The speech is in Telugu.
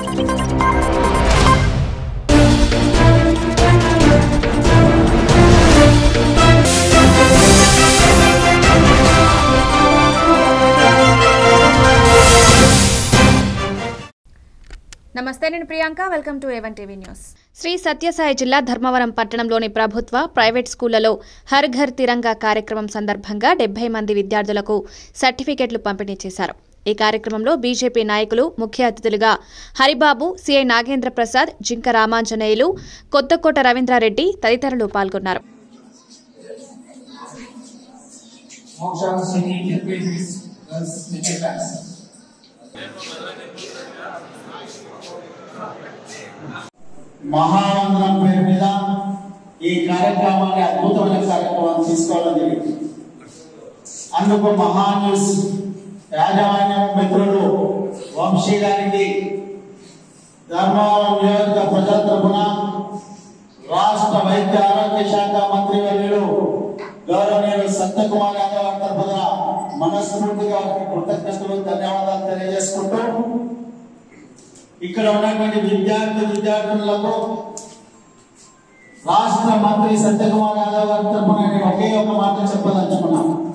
నమస్తే నేను Priyanka welcome to A one TV news Sri Sathya Sai Dharmavaram పట్టణంలోని ప్రభుత్వ ప్రైవేట్ స్కూళ్లలో హర్ ఘర్ తిరంగా కార్యక్రమం సందర్భంగా డెబ్బై మంది విద్యార్థులకు సర్టిఫికెట్లు పంపిణీ చేశారు ఈ కార్యక్రమంలో బీజేపీ నాయకులు ముఖ్య అతిథులుగా హరిబాబు సిఐ నాగేంద్ర ప్రసాద్ జింక రామాంజనేయులు కొత్తకోట రవీంద్రారెడ్డి తదితరులు పాల్గొన్నారు Moksha City Increases Girls Metal Class. మహావందనం పేరు మీద ఈ కార్యక్రమాన్ని అద్భుతమైన కార్యక్రమాన్ని తీసుకోవడం జరిగింది అందుకు మహాన్యూస్ యాజమాన్యం మిత్రులు వంశీ గారికి ధర్మవరం నియోజక ప్రజల తరఫున రాష్ట్ర వైద్య ఆరోగ్య శాఖ మంత్రి వర్యులు గౌరవనీయులు సత్యకుమార్ యాదవ్ గారి తరఫున మనస్ఫూర్తిగా వారికి కృతజ్ఞతలు ధన్యవాదాలు తెలియజేసుకుంటూ ఇక్కడ ఉన్నటువంటి విద్యార్థి విద్యార్థులకు రాష్ట్ర మంత్రి సత్యకుమార్ యాదవ్ గారి తరఫున నేను ఒకే ఒక మాట చెప్పదలుచుకున్నాను